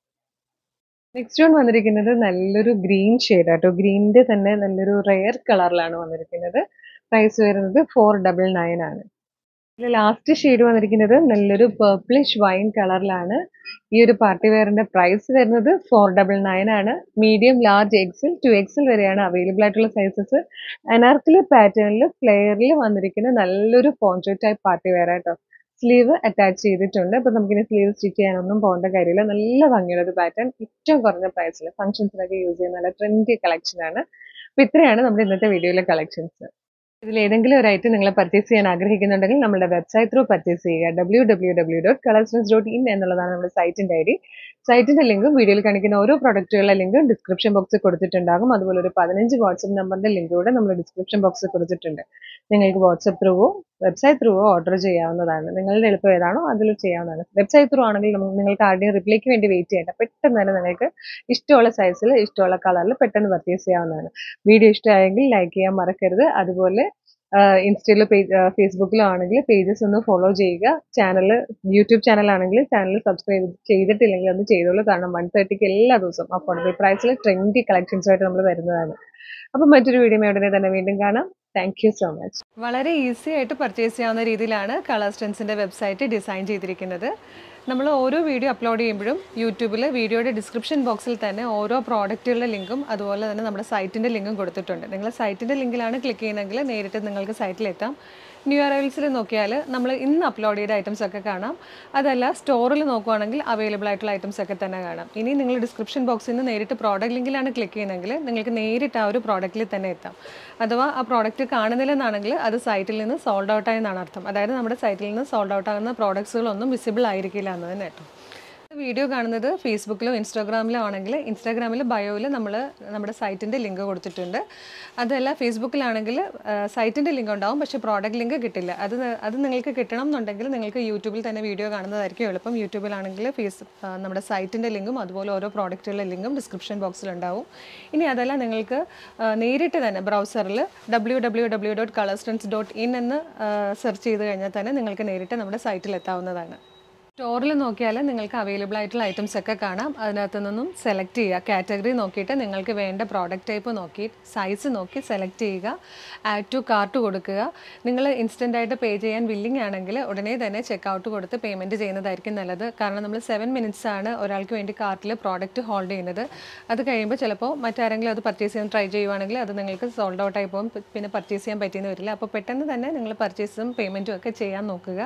നെക്സ്റ്റ് വൺ വന്നിരിക്കുന്നത് നല്ലൊരു ഗ്രീൻ ഷെയ്ഡ് ആട്ടോ ഗ്രീനിന്റെ തന്നെ നല്ലൊരു റെയർ കളറിലാണ് വന്നിരിക്കുന്നത് പ്രൈസ് വരുന്നത് ഫോർ ഡബിൾ നയൻ ആണ് ഇതിൽ ലാസ്റ്റ് ഷെയ്ഡ് വന്നിരിക്കുന്നത് നല്ലൊരു പേർപ്പിളിഷ് വൈൻ കളറിലാണ് ഈ ഒരു പാർട്ടി വെയറിന്റെ പ്രൈസ് വരുന്നത് ഫോർ ഡബിൾ നയൻ ആണ് medium large XL two XL വരെയാണ് അവൈലബിൾ ആയിട്ടുള്ള സൈസസ് അനാർക്കലി പാറ്റേണിൽ ഫ്ലെയറിൽ വന്നിരിക്കുന്ന നല്ലൊരു പോഞ്ചോ ടൈപ്പ് പാർട്ടി വെയർ ആട്ടോ സ്ലീവ് അറ്റാച്ച് ചെയ്തിട്ടുണ്ട് അപ്പൊ നമുക്കിനി സ്ലീവ് സ്റ്റിച്ച് ചെയ്യാനൊന്നും പോകേണ്ട കാര്യമില്ല നല്ല ഭംഗിയുള്ള ഒരു പാറ്റേൺ ഏറ്റവും കുറഞ്ഞ പ്രൈസിൽ ഫംഗ്ഷൻസിനൊക്കെ യൂസ് ചെയ്യുന്ന നല്ല ട്രെൻഡി കളക്ഷൻ ആണ് അപ്പൊ ഇത്രയാണ് നമ്മുടെ ഇന്നത്തെ വീഡിയോയിലെ കളക്ഷൻസ് ഇതിൽ ഏതെങ്കിലും ഒരു ഐറ്റം നിങ്ങൾ പർച്ചേസ് ചെയ്യാൻ ആഗ്രഹിക്കുന്നുണ്ടെങ്കിൽ നമ്മുടെ വെബ്സൈറ്റ് ത്രൂ പർച്ചേസ് ചെയ്യുക W W W dot colourstance dot in എന്നുള്ളതാണ് നമ്മുടെ സൈറ്റിന്റെ ഐ ഡി സൈറ്റിന്റെ ലിങ്കും വീഡിയോയിൽ കാണിക്കുന്ന ഓരോ പ്രൊഡക്റ്റുകളുടെ ലിങ്കും ഡിസ്ക്രിപ്ഷൻ ബോക്സിൽ കൊടുത്തിട്ടുണ്ടാകും അതുപോലെ ഒരു പതിനഞ്ച് വാട്സ്ആപ്പ് നമ്പറിന്റെ ലിങ്ക് കൂടെ നമ്മൾ ഡിസ്ക്രിപ്ഷൻ ബോക്സിൽ കൊടുത്തിട്ടുണ്ട് നിങ്ങൾക്ക് വാട്സ്ആപ്പ് ത്രൂവോ വെബ്സൈറ്റ് ത്രൂവോ ഓർഡർ ചെയ്യാവുന്നതാണ് നിങ്ങളുടെ എളുപ്പം ഏതാണോ അതിൽ ചെയ്യാവുന്നതാണ് വെബ്സൈറ്റ് ത്രൂ ആണെങ്കിൽ നമുക്ക് നിങ്ങൾക്ക് ആരുടെയും റിപ്ലൈക്ക് വേണ്ടി വെയിറ്റ് ചെയ്യേണ്ട പെട്ടെന്ന് തന്നെ നിങ്ങൾക്ക് ഇഷ്ടമുള്ള സൈസിൽ ഇഷ്ടമുള്ള കളറിൽ പെട്ടെന്ന് പർച്ചേസ് ചെയ്യാവുന്നതാണ് വീഡിയോ ഇഷ്ടമായെങ്കിൽ ലൈക്ക് ചെയ്യാൻ മറക്കരുത് അതുപോലെ ഇൻസ്റ്റയിലോ പേജ് ഫേസ്ബുക്കിലോ ആണെങ്കിൽ പേജസ് ഒന്ന് ഫോളോ ചെയ്യുക ചാനൽ യൂട്യൂബ് ചാനൽ ആണെങ്കിൽ ചാനൽ സബ്സ്ക്രൈബ് ചെയ്തിട്ടില്ലെങ്കിൽ ഒന്ന് ചെയ്തോളൂ കാരണം വൺ തേർട്ടിക്ക് എല്ലാ ദിവസവും അഫോർഡബിൾ പ്രൈസിൽ ട്രെൻഡി കളക്ഷൻസുമായിട്ട് നമ്മൾ വരുന്നതാണ് അപ്പം മറ്റൊരു വീഡിയോ ഉടനെ തന്നെ വീണ്ടും കാണാം താങ്ക് യു സോ മച്ച് വളരെ ഈസി ആയിട്ട് പർച്ചേസ് ചെയ്യാവുന്ന രീതിയിലാണ് കളർ സ്റ്റൻസിൻ്റെ വെബ്സൈറ്റ് ഡിസൈൻ ചെയ്തിരിക്കുന്നത് നമ്മൾ ഓരോ വീഡിയോ അപ്ലോഡ് ചെയ്യുമ്പോഴും യൂട്യൂബിൽ വീഡിയോയുടെ ഡിസ്ക്രിപ്ഷൻ ബോക്സിൽ തന്നെ ഓരോ പ്രോഡക്റ്റുകളുടെ ലിങ്കും അതുപോലെ തന്നെ നമ്മുടെ സൈറ്റിൻ്റെ ലിങ്കും കൊടുത്തിട്ടുണ്ട് നിങ്ങൾ സൈറ്റിൻ്റെ ലിങ്കിലാണ് ക്ലിക്ക് ചെയ്യുന്നതെങ്കിൽ നേരിട്ട് നിങ്ങൾക്ക് സൈറ്റിലെത്താം ന്യൂ അറൈവൽസിൽ നോക്കിയാൽ നമ്മൾ ഇന്ന് അപ്ലോഡ് ചെയ്ത ഐറ്റംസ് ഒക്കെ കാണാം അതല്ല സ്റ്റോറിൽ നോക്കുവാണെങ്കിൽ അവൈലബിൾ ആയിട്ടുള്ള ഐറ്റംസ് ഒക്കെ തന്നെ കാണാം ഇനി നിങ്ങൾ ഡിസ്ക്രിപ്ഷൻ ബോക്സിൽ നിന്ന് നേരിട്ട് പ്രോഡക്റ്റ് ലിങ്കിലാണ് ക്ലിക്ക് ചെയ്യുന്നതെങ്കിൽ നിങ്ങൾക്ക് നേരിട്ട് ആ ഒരു പ്രോഡക്റ്റിൽ തന്നെ എത്താം അഥവാ ആ പ്രോഡക്റ്റ് കാണുന്നില്ലെന്നാണെങ്കിൽ അത് സൈറ്റിൽ നിന്ന് സോൾഡ് ഔട്ട് ആയെന്നാണ് അർത്ഥം അതായത് നമ്മുടെ സൈറ്റിൽ നിന്ന് സോൾഡ് ഔട്ട് ആകുന്ന പ്രോഡക്ട്സുകളൊന്നും വിസിബിൾ ആയിരിക്കില്ല എന്ന് തന്നെ കേട്ടോ വീഡിയോ കാണുന്നത് ഫേസ്ബുക്കിലോ ഇൻസ്റ്റാഗ്രാമിലോ ആണെങ്കിൽ ഇൻസ്റ്റാഗ്രാമിൽ ബയോയിൽ നമ്മൾ നമ്മുടെ സൈറ്റിൻ്റെ ലിങ്ക് കൊടുത്തിട്ടുണ്ട് അതല്ല ഫേസ്ബുക്കിലാണെങ്കിൽ സൈറ്റിൻ്റെ ലിങ്ക് ഉണ്ടാവും പക്ഷേ പ്രോഡക്റ്റ് ലിങ്ക് കിട്ടില്ല അത് ന- അത് നിങ്ങൾക്ക് കിട്ടണം എന്നുണ്ടെങ്കിൽ നിങ്ങൾക്ക് യൂട്യൂബിൽ തന്നെ വീഡിയോ കാണുന്നതായിരിക്കും എളുപ്പം യൂട്യൂബിലാണെങ്കിൽ ഫേസ് ആ, നമ്മുടെ സൈറ്റിൻ്റെ ലിങ്കും അതുപോലെ ഓരോ പ്രോഡക്റ്റുകളുടെ ലിങ്കും ഡിസ്ക്രിപ്ഷൻ ബോക്സിൽ ഉണ്ടാവും ഇനി അതല്ല നിങ്ങൾക്ക് ആ, നേരിട്ട് തന്നെ ബ്രൗസറിൽ W W W dot colourstance dot in എന്ന് സെർച്ച് ചെയ്ത് കഴിഞ്ഞാൽ തന്നെ നിങ്ങൾക്ക് നേരിട്ട് നമ്മുടെ സൈറ്റിൽ എത്താവുന്നതാണ് സ്റ്റോറിൽ നോക്കിയാൽ നിങ്ങൾക്ക് അവൈലബിൾ ആയിട്ടുള്ള ഐറ്റംസ് ഒക്കെ കാണാം അതിനകത്ത് നിന്നും സെലക്ട് ചെയ്യുക കാറ്റഗറി നോക്കിയിട്ട് നിങ്ങൾക്ക് വേണ്ട പ്രോഡക്റ്റ് ടൈപ്പ് നോക്കി സൈസ് നോക്കി സെലക്ട് ചെയ്യുക ആഡ് ടു കാർട്ട് കൊടുക്കുക നിങ്ങൾ ഇൻസ്റ്റൻ്റ് ആയിട്ട് പേ ചെയ്യാൻ വില്ലിംഗ് ആണെങ്കിൽ ഉടനെ തന്നെ ചെക്ക് ഔട്ട് കൊടുത്ത് പേയ്മെൻറ്റ് ചെയ്യുന്നതായിരിക്കും നല്ലത് കാരണം നമ്മൾ സെവൻ മിനിറ്റ്സ് ആണ് ഒരാൾക്ക് വേണ്ടി കാർട്ടിൽ പ്രോഡക്റ്റ് ഹോൾഡ് ചെയ്യുന്നത് അത് കഴിയുമ്പോൾ ചിലപ്പോൾ മറ്റാരെങ്കിലും അത് പർച്ചേസ് ചെയ്യാൻ ട്രൈ ചെയ്യുവാണെങ്കിൽ അത് നിങ്ങൾക്ക് സോൾഡ് ഔട്ട് ആയി പോകും പിന്നെ പർച്ചേസ് ചെയ്യാൻ പറ്റിയെന്ന് വരില്ല അപ്പോൾ പെട്ടെന്ന് തന്നെ നിങ്ങൾ പർച്ചേസും പേയ്മെൻറ്റും ഒക്കെ ചെയ്യാൻ നോക്കുക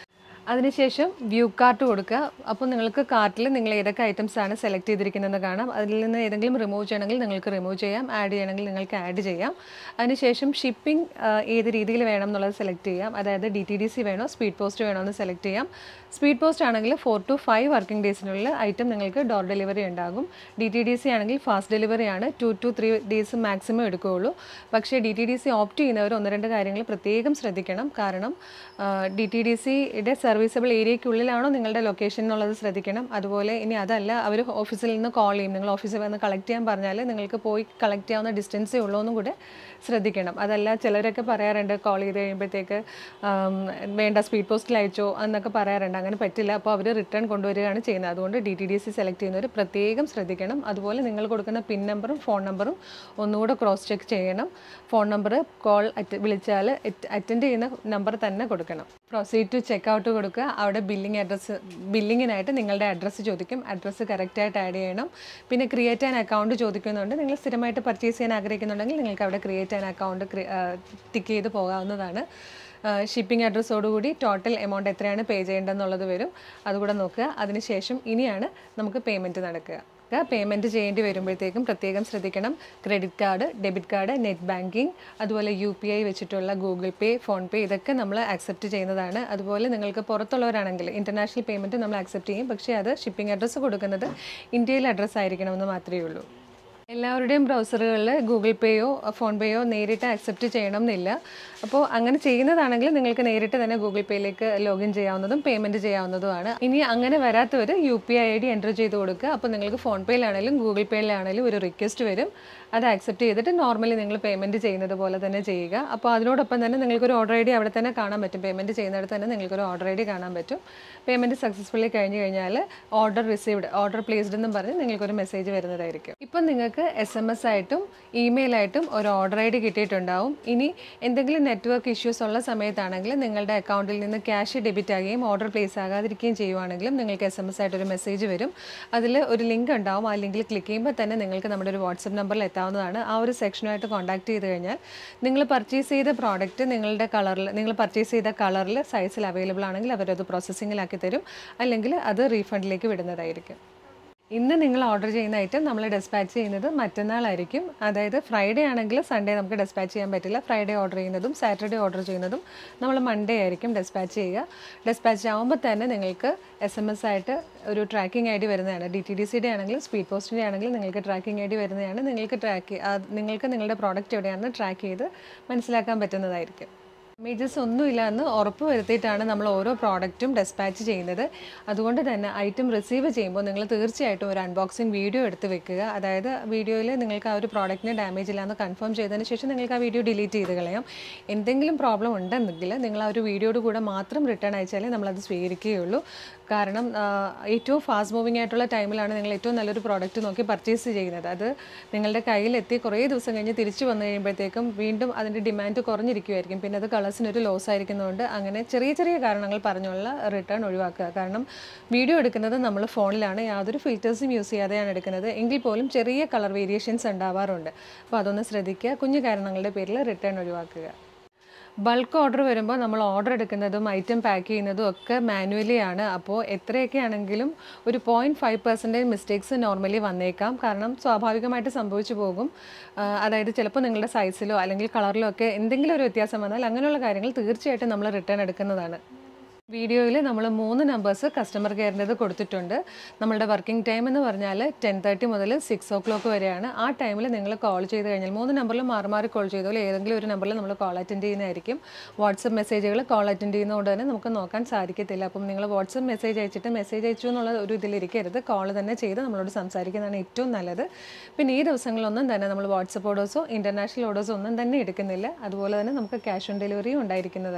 അതിനുശേഷം വ്യൂ കാർട്ട് കൊടുക്കുക അപ്പോൾ നിങ്ങൾക്ക് കാർട്ടിൽ നിങ്ങൾ ഏതൊക്കെ ഐറ്റംസ് ആണ് സെലക്ട് ചെയ്തിരിക്കുന്നതെന്ന് കാണാം അതിൽ നിന്ന് ഏതെങ്കിലും റിമൂവ് ചെയ്യണമെങ്കിൽ നിങ്ങൾക്ക് റിമൂവ് ചെയ്യാം ആഡ് ചെയ്യണമെങ്കിൽ നിങ്ങൾക്ക് ആഡ് ചെയ്യാം അതിനുശേഷം ഷിപ്പിംഗ് ഏത് രീതിയിൽ വേണം എന്നുള്ളത് സെലക്ട് ചെയ്യാം അതായത് ഡി ടി ഡി സി വേണോ സ്പീഡ് പോസ്റ്റ് വേണോ എന്ന് സെലക്ട് ചെയ്യാം സ്പീഡ് പോസ്റ്റ് ആണെങ്കിൽ ഫോർ ടു ഫൈവ് വർക്കിംഗ് ഡേയ്സിനുള്ളിൽ ഐറ്റം നിങ്ങൾക്ക് ഡോർ ഡെലിവറി ഉണ്ടാകും ഡി ടി ഡി സി ആണെങ്കിൽ ഫാസ്റ്റ് ഡെലിവറി ആണ് two to three days maximum എടുക്കുകയുള്ളൂ പക്ഷേ D T D C opt ചെയ്യുന്നവർ ഒന്ന് രണ്ട് കാര്യങ്ങൾ പ്രത്യേകം ശ്രദ്ധിക്കണം കാരണം ഡി ടി ഡി സിയുടെ സർവീസബിൾ ഏരിയയ്ക്കുള്ളിലാണോ നിങ്ങളുടെ ലൊക്കേഷൻ എന്നുള്ളത് ശ്രദ്ധിക്കണം അതുപോലെ ഇനി അതല്ല അവർ ഓഫീസിൽ നിന്ന് കോൾ ചെയ്യും നിങ്ങൾ ഓഫീസിൽ വന്ന് കളക്ട് ചെയ്യാൻ പറഞ്ഞാൽ നിങ്ങൾക്ക് പോയി കളക്ട് ചെയ്യാവുന്ന ഡിസ്റ്റൻസേ ഉള്ളൂ എന്നും കൂടെ ശ്രദ്ധിക്കണം അതല്ല ചിലരൊക്കെ പറയാറുണ്ട് കോൾ ചെയ്ത് കഴിയുമ്പോഴത്തേക്ക് ആം, വേണ്ട സ്പീഡ് പോസ്റ്റിൽ അയച്ചോ എന്നൊക്കെ പറയാറുണ്ട് അങ്ങനെ പറ്റില്ല അപ്പോൾ അവർ റിട്ടേൺ കൊണ്ടുവരികയാണ് ചെയ്യുന്നത് അതുകൊണ്ട് D T D C select ചെയ്യുന്നവർ പ്രത്യേകം ശ്രദ്ധിക്കണം അതുപോലെ നിങ്ങൾ കൊടുക്കുന്ന പിൻ നമ്പറും ഫോൺ നമ്പറും ഒന്നുകൂടെ ക്രോസ് ചെക്ക് ചെയ്യണം ഫോൺ നമ്പർ കോൾ വിളിച്ചാൽ അറ്റൻഡ് ചെയ്യുന്ന നമ്പർ തന്നെ കൊടുക്കണം പ്രൊസീഡ് ടു ചെക്ക് ഔട്ട് കൊടുക്കുക അവിടെ ബില്ലിംഗ് അഡ്രസ്സ് ബില്ലിങ്ങിനായിട്ട് നിങ്ങളുടെ അഡ്രസ്സ് ചോദിക്കും അഡ്രസ്സ് കറക്റ്റായിട്ട് ആഡ് ചെയ്യണം പിന്നെ ക്രിയേറ്റ് ആൻ അക്കൗണ്ട് ചോദിക്കുന്നുണ്ട് നിങ്ങൾ സ്ഥിരമായിട്ട് പർച്ചേസ് ചെയ്യാൻ ആഗ്രഹിക്കുന്നുണ്ടെങ്കിൽ നിങ്ങൾക്ക് അവിടെ ക്രിയേറ്റ് ആൻ അക്കൗണ്ട് ടിക്ക് ചെയ്ത് പോകാവുന്നതാണ് ഷിപ്പിംഗ് അഡ്രസ്സോടുകൂടി ടോട്ടൽ എമൗണ്ട് എത്രയാണ് പേ ചെയ്യേണ്ടതെന്നുള്ളത് വരും അതുകൂടെ നോക്കുക അതിനുശേഷം ഇനിയാണ് നമുക്ക് പേയ്മെൻറ്റ് നടക്കുക പേയ്മെൻറ്റ് ചെയ്യേണ്ടി വരുമ്പോഴത്തേക്കും പ്രത്യേകം ശ്രദ്ധിക്കണം credit card debit card net banking അതുപോലെ യു പി ഐ വെച്ചിട്ടുള്ള ഗൂഗിൾ പേ ഫോൺ പേ ഇതൊക്കെ നമ്മൾ ആക്സെപ്റ്റ് ചെയ്യുന്നതാണ് അതുപോലെ നിങ്ങൾക്ക് പുറത്തുള്ളവരാണെങ്കിൽ ഇൻ്റർനാഷണൽ പേയ്മെൻറ്റ് നമ്മൾ ആക്സെപ്റ്റ് ചെയ്യും പക്ഷേ അത് ഷിപ്പിംഗ് അഡ്രസ്സ് കൊടുക്കുന്നത് ഇന്ത്യയിൽ അഡ്രസ്സ് ആയിരിക്കണമെന്ന് മാത്രമേ ഉള്ളൂ എല്ലാവരുടെയും ബ്രൗസറുകളിൽ ഗൂഗിൾ പേയോ ഫോൺ പേയോ നേരിട്ട് ആക്സെപ്റ്റ് ചെയ്യണം എന്നില്ല അപ്പോൾ അങ്ങനെ ചെയ്യുന്നതാണെങ്കിൽ നിങ്ങൾക്ക് നേരിട്ട് തന്നെ ഗൂഗിൾ പേയിലേക്ക് ലോഗിൻ ചെയ്യാവുന്നതും പേയ്മെൻറ്റ് ചെയ്യാവുന്നതുമാണ് ഇനി അങ്ങനെ വരാത്തവർ U P I I D enter ചെയ്ത് കൊടുക്കുക അപ്പോൾ നിങ്ങൾക്ക് ഫോൺ പേയിലാണെങ്കിലും ഗൂഗിൾ പേയിലാണെങ്കിലും ഒരു റിക്വസ്റ്റ് വരും അത് ആക്സെപ്റ്റ് ചെയ്തിട്ട് നോർമലി നിങ്ങൾ പേയ്മെൻറ്റ് ചെയ്യുന്നത് പോലെ തന്നെ ചെയ്യുക അപ്പോൾ അതിനോടൊപ്പം തന്നെ നിങ്ങൾക്കൊരു ഓർഡർ ഐ ഡി അവിടെ തന്നെ കാണാൻ പറ്റും പേയ്മെൻറ്റ് ചെയ്യുന്നിടത്ത് തന്നെ നിങ്ങൾക്കൊരു ഓർഡർ ഐ ഡി കാണാൻ പറ്റും പേയ്മെൻറ്റ് സക്സസ്ഫുള്ളി കഴിഞ്ഞ് കഴിഞ്ഞാൽ ഓർഡർ റിസീവ്ഡ് ഓർഡർ പ്ലേസ്ഡ് എന്നും പറഞ്ഞ് നിങ്ങൾക്കൊരു മെസ്സേജ് വരുന്നതായിരിക്കും ഇപ്പം നിങ്ങൾക്ക് എസ് എം എസ് ആയിട്ടും ഇമെയിൽ ആയിട്ടും ഒരു ഓർഡർ ഐ ഡി കിട്ടിയിട്ടുണ്ടാവും ഇനി എന്തെങ്കിലും നെറ്റ്വർക്ക് ഇഷ്യൂസ് ഉള്ള സമയത്താണെങ്കിൽ നിങ്ങളുടെ അക്കൗണ്ടിൽ നിന്ന് ക്യാഷ് ഡെബിറ്റ് ആകുകയും ഓർഡർ പ്ലേസ് ആകാതിരിക്കുകയും ചെയ്യുവാണെങ്കിലും നിങ്ങൾക്ക് എസ് എം എസ് ആയിട്ട് ഒരു മെസ്സേജ് വരും അതിൽ ഒരു ലിങ്ക് ഉണ്ടാവും ആ ലിങ്കിൽ ക്ലിക്ക് ചെയ്യുമ്പോൾ തന്നെ നിങ്ങൾക്ക് നമ്മുടെ ഒരു വാട്സപ്പ് നമ്പറിൽ എത്താവുന്നതാണ് ആ ഒരു സെക്ഷനുമായിട്ട് കോൺടാക്ട് ചെയ്ത് കഴിഞ്ഞാൽ നിങ്ങൾ പർച്ചേസ് ചെയ്ത പ്രോഡക്റ്റ് നിങ്ങളുടെ കളറിൽ നിങ്ങൾ പർച്ചേസ് ചെയ്ത കളറിൽ സൈസിൽ അവൈലബിൾ ആണെങ്കിൽ അവരത് പ്രോസസ്സിങ്ങിലാക്കി തരും അല്ലെങ്കിൽ അത് റീഫണ്ടിലേക്ക് വിടുന്നതായിരിക്കും ഇന്ന് നിങ്ങൾ ഓർഡർ ചെയ്യുന്ന ഐറ്റം നമ്മൾ ഡെസ്പാച്ച് ചെയ്യുന്നത് മറ്റന്നാളായിരിക്കും അതായത് ഫ്രൈഡേ ആണെങ്കിൽ സൺഡേ നമുക്ക് ഡെസ്പാച്ച് ചെയ്യാൻ പറ്റില്ല ഫ്രൈഡേ ഓർഡർ ചെയ്യുന്നതും സാറ്റർഡേ ഓർഡർ ചെയ്യുന്നതും നമ്മൾ മൺഡേ ആയിരിക്കും ഡെസ്പാച്ച് ചെയ്യുക ഡെസ്പാച്ച് ആകുമ്പോൾ തന്നെ നിങ്ങൾക്ക് എസ് എം എസ് ആയിട്ട് ഒരു ട്രാക്കിംഗ് ഐ ഡി വരുന്നതാണ് ഡി ടി ഡി സിയുടെ ആണെങ്കിലും സ്പീഡ് പോസ്റ്റിൻ്റെ ആണെങ്കിലും നിങ്ങൾക്ക് ട്രാക്കിംഗ് ഐ ഡി വരുന്നതാണ് നിങ്ങൾക്ക് ട്രാക്ക് നിങ്ങൾക്ക് നിങ്ങളുടെ പ്രോഡക്റ്റ് എവിടെയാണെന്ന് ട്രാക്ക് ചെയ്ത് മനസ്സിലാക്കാൻ പറ്റുന്നതായിരിക്കും ഡാമേജസ് ഒന്നുമില്ല എന്ന് ഉറപ്പ് വരുത്തിയിട്ടാണ് നമ്മൾ ഓരോ പ്രോഡക്റ്റും ഡെസ്പാച്ച് ചെയ്യുന്നത് അതുകൊണ്ട് തന്നെ ഐറ്റം റിസീവ് ചെയ്യുമ്പോൾ നിങ്ങൾ തീർച്ചയായിട്ടും ഒരു അൺബോക്സിങ് വീഡിയോ എടുത്ത് വെക്കുക അതായത് വീഡിയോയിൽ നിങ്ങൾക്ക് ആ ഒരു പ്രോഡക്റ്റിന് ഡാമേജ് ഇല്ലാന്ന് കൺഫേം ചെയ്തതിന് ശേഷം നിങ്ങൾക്ക് ആ വീഡിയോ ഡിലീറ്റ് ചെയ്ത് കളയാം എന്തെങ്കിലും പ്രോബ്ലം ഉണ്ടെന്നെങ്കിൽ നിങ്ങൾ ആ ഒരു വീഡിയോയുടെ കൂടെ മാത്രം റിട്ടേൺ അയച്ചാലേ നമ്മളത് സ്വീകരിക്കുകയുള്ളൂ കാരണം ആ, ഏറ്റവും ഫാസ്റ്റ് മൂവിങ് ആയിട്ടുള്ള ടൈമിലാണ് നിങ്ങൾ ഏറ്റവും നല്ലൊരു പ്രോഡക്റ്റ് നോക്കി പർച്ചേസ് ചെയ്യുന്നത് അത് നിങ്ങളുടെ കയ്യിലെത്തി കുറേ ദിവസം കഴിഞ്ഞ് തിരിച്ചു വന്നു കഴിയുമ്പോഴത്തേക്കും വീണ്ടും അതിൻ്റെ ഡിമാൻഡ് കുറഞ്ഞിരിക്കുമായിരിക്കും പിന്നെ അത് കളേഴ്സിനൊരു ലോസ് ആയിരിക്കുന്നതുകൊണ്ട് അങ്ങനെ ചെറിയ ചെറിയ കാരണങ്ങൾ പറഞ്ഞുള്ള റിട്ടേൺ ഒഴിവാക്കുക കാരണം വീഡിയോ എടുക്കുന്നത് നമ്മൾ ഫോണിലാണ് യാതൊരു ഫിൽറ്റേഴ്സും യൂസ് ചെയ്യാതെയാണ് എടുക്കുന്നത് എങ്കിൽ പോലും ചെറിയ കളർ വേരിയേഷൻസ് ഉണ്ടാവാറുണ്ട് അപ്പോൾ അതൊന്ന് ശ്രദ്ധിക്കുക കുഞ്ഞു കാരണങ്ങളുടെ പേരിൽ റിട്ടേൺ ഒഴിവാക്കുക ബൾക്ക് ഓർഡർ വരുമ്പോൾ നമ്മൾ ഓർഡർ എടുക്കുന്നതും ഐറ്റം പാക്ക് ചെയ്യുന്നതും ഒക്കെ മാനുവലി ആണ് അപ്പോൾ എത്രയൊക്കെ ആണെങ്കിലും ഒരു point five percentage mistakes normally വന്നേക്കാം കാരണം സ്വാഭാവികമായിട്ട് സംഭവിച്ചു പോകും ആ, അതായത് ചിലപ്പോൾ നിങ്ങളുടെ സൈസിലോ അല്ലെങ്കിൽ കളറിലോ ഒക്കെ എന്തെങ്കിലും ഒരു വ്യത്യാസം വന്നാൽ അങ്ങനെയുള്ള കാര്യങ്ങൾ തീർച്ചയായിട്ടും നമ്മൾ റിട്ടേൺ എടുക്കുന്നതാണ് വീഡിയോയിൽ നമ്മൾ മൂന്ന് നമ്പേഴ്സ് കസ്റ്റമർ കെയറിൻ്റെത് കൊടുത്തിട്ടുണ്ട് നമ്മളുടെ വർക്കിംഗ് ടൈം എന്ന് പറഞ്ഞാൽ ടെൻ തേർട്ടി മുതൽ സിക്സ് ഓ ക്ലോക്ക് വരെയാണ് ആ ടൈമിൽ നിങ്ങൾ കോൾ ചെയ്ത് കഴിഞ്ഞാൽ മൂന്ന് നമ്പറിൽ മാറി മാറി കോൾ ചെയ്തോളൂ ഏതെങ്കിലും ഒരു നമ്പറിൽ നമ്മൾ കോൾ അറ്റൻഡ് ചെയ്യുന്നതായിരിക്കും വാട്സപ്പ് മെസ്സേജുകൾ കോൾ അറ്റൻഡ് ചെയ്യുന്നതുകൊണ്ട് തന്നെ നമുക്ക് നോക്കാൻ സാധിക്കത്തില്ല അപ്പം നിങ്ങൾ വാട്സപ്പ് മെസ്സേജ് അയച്ചിട്ട് മെസ്സേജ് അയച്ചു എന്നുള്ള ഒരു ഇതിലിരിക്കരുത് കോൾ തന്നെ ചെയ്ത് നമ്മളോട് സംസാരിക്കുന്നതാണ് ഏറ്റവും നല്ലത് പിന്നെ ഈ ദിവസങ്ങളിലൊന്നും തന്നെ നമ്മൾ വാട്സപ്പ് ഓർഡേഴ്സോ ഇൻ്റർനാഷണൽ ഓർഡേഴ്സോ ഒന്നും തന്നെ എടുക്കുന്നില്ല അതുപോലെ തന്നെ നമുക്ക് ക്യാഷ് ഓൺ ഡെലിവറിയും ഉണ്ടായിരിക്കുന്നതല്ല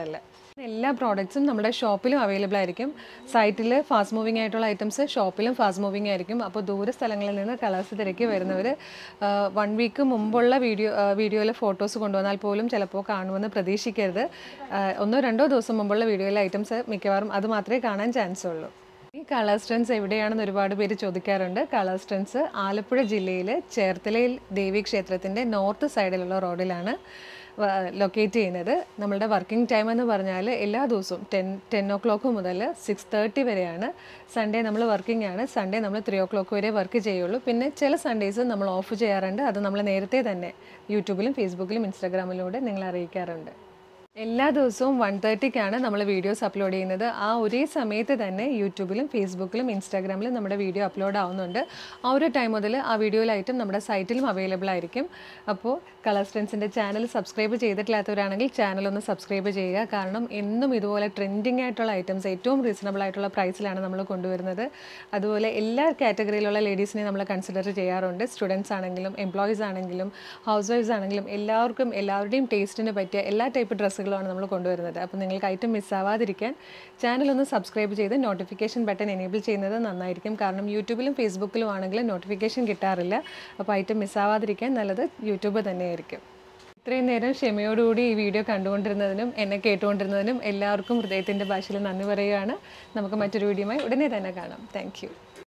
എല്ലാ പ്രോഡക്റ്റ്സും നമ്മുടെ ഷോപ്പിലും അവൈലബിൾ ആയിരിക്കും സൈറ്റിൽ ഫാസ്റ്റ് മൂവിങ് ആയിട്ടുള്ള ഐറ്റംസ് ഷോപ്പിലും ഫാസ്റ്റ് മൂവിങ് ആയിരിക്കും അപ്പോൾ ദൂര സ്ഥലങ്ങളിൽ നിന്ന് കളേഴ്സ് തിരക്കി വരുന്നവർ വൺ വീക്ക് മുമ്പുള്ള വീഡിയോ വീഡിയോയിലെ ഫോട്ടോസ് കൊണ്ടുവന്നാൽ പോലും ചിലപ്പോൾ കാണുമെന്ന് പ്രതീക്ഷിക്കരുത് ആ, ഒന്നോ രണ്ടോ ദിവസം മുമ്പുള്ള വീഡിയോയിലെ ഐറ്റംസ് മിക്കവാറും അത് മാത്രമേ കാണാൻ ചാൻസ് ഉള്ളൂ ഈ കളർ സ്റ്റൺസ് എവിടെയാണെന്ന് ഒരുപാട് പേര് ചോദിക്കാറുണ്ട് കളർ സ്റ്റൺസ് ആലപ്പുഴ ജില്ലയിൽ ചേർത്തലയിൽ ദേവി ക്ഷേത്രത്തിൻ്റെ നോർത്ത് സൈഡിലുള്ള റോഡിലാണ് ലൊക്കേറ്റ് ചെയ്യുന്നത് നമ്മളുടെ വർക്കിംഗ് ടൈം എന്ന് പറഞ്ഞാൽ എല്ലാ ദിവസവും ടെൻ ടെൻ ഒ ക്ലോക്ക് മുതൽ സിക്സ് തേർട്ടി വരെയാണ് സൺഡേ നമ്മൾ വർക്കിംഗ് ആണ് സൺഡേ നമ്മൾ ത്രീ ഒ ക്ലോക്ക് വരെ വർക്ക് ചെയ്യുള്ളൂ പിന്നെ ചില സൺഡേസ് നമ്മൾ ഓഫ് ചെയ്യാറുണ്ട് അത് നമ്മൾ നേരത്തെ തന്നെ യൂട്യൂബിലും ഫേസ്ബുക്കിലും ഇൻസ്റ്റാഗ്രാമിലൂടെ നിങ്ങളെ അറിയിക്കാറുണ്ട് എല്ലാ ദിവസവും വൺ തേർട്ടിക്കാണ് നമ്മൾ വീഡിയോസ് അപ്ലോഡ് ചെയ്യുന്നത് ആ ഒരേ സമയത്ത് തന്നെ യൂട്യൂബിലും ഫേസ്ബുക്കിലും ഇൻസ്റ്റാഗ്രാമിലും നമ്മുടെ വീഡിയോ അപ്ലോഡ് ആവുന്നുണ്ട് ആ ഒരു ടൈം മുതൽ ആ വീഡിയോയിലായിട്ടും നമ്മുടെ സൈറ്റിലും അവൈലബിൾ ആയിരിക്കും അപ്പോൾ കളർ സ്ട്രെൻസിൻ്റെ ചാനൽ സബ്സ്ക്രൈബ് ചെയ്തിട്ടില്ലാത്തവരാണെങ്കിൽ ചാനൽ ഒന്ന് സബ്സ്ക്രൈബ് ചെയ്യുക കാരണം എന്നും ഇതുപോലെ ട്രെൻഡിങ് ആയിട്ടുള്ള ഐറ്റംസ് ഏറ്റവും റീസണബിൾ ആയിട്ടുള്ള പ്രൈസിലാണ് നമ്മൾ കൊണ്ടുവരുന്നത് അതുപോലെ എല്ലാ കാറ്റഗറിയിലുള്ള ലേഡീസിനെ നമ്മൾ കൺസിഡർ ചെയ്യാറുണ്ട് സ്റ്റുഡൻസ് ആണെങ്കിലും എംപ്ലോയീസ് ആണെങ്കിലും ഹൗസ് വൈഫ്സ് ആണെങ്കിലും എല്ലാവർക്കും എല്ലാവരുടെയും ടേസ്റ്റിന് പറ്റിയ എല്ലാ ടൈപ്പ് ഡ്രസ്സുകളുമാണ് നമ്മൾ കൊണ്ടുവരുന്നത് അപ്പോൾ നിങ്ങൾക്ക് ഐറ്റം മിസ്സാവാതിരിക്കാൻ ചാനൽ ഒന്ന് സബ്സ്ക്രൈബ് ചെയ്ത് നോട്ടിഫിക്കേഷൻ ബട്ടൺ എനേബിൾ ചെയ്യുന്നത് നന്നായിരിക്കും കാരണം യൂട്യൂബിലും ഫേസ്ബുക്കിലും ആണെങ്കിലും നോട്ടിഫിക്കേഷൻ കിട്ടാറില്ല അപ്പോൾ ഐറ്റം മിസ്സാവാതിരിക്കാൻ നല്ലത് യൂട്യൂബ് തന്നെയായിരിക്കും ഇത്രയും നേരം ക്ഷമയോടുകൂടി ഈ വീഡിയോ കണ്ടുകൊണ്ടിരുന്നതിനും എന്നെ കേട്ടുകൊണ്ടിരുന്നതിനും എല്ലാവർക്കും ഹൃദയത്തിൻ്റെ ഭാഷയിൽ നന്ദി പറയുകയാണ് നമുക്ക് മറ്റൊരു വീഡിയോയുമായി ഉടനെ തന്നെ കാണാം താങ്ക്